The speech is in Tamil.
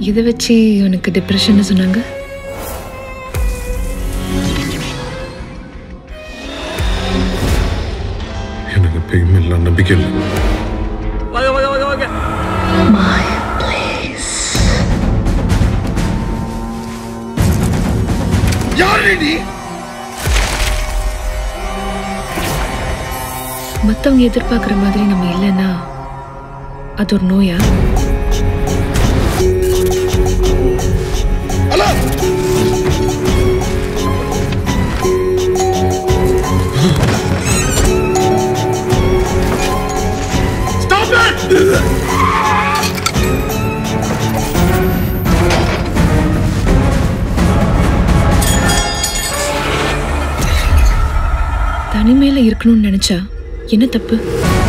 இதை வச்சு உனக்கு டிப்ரெஷன் சொன்னாங்க எனக்கு எப்பயும் இல்லை நம்பிக்கை இல்லை மற்றவங்க எதிர்பார்க்குற மாதிரி நம்ம இல்லைன்னா அது ஒரு நோயா தனிமையில இருக்கணும்னு நினைச்சா என்ன தப்பு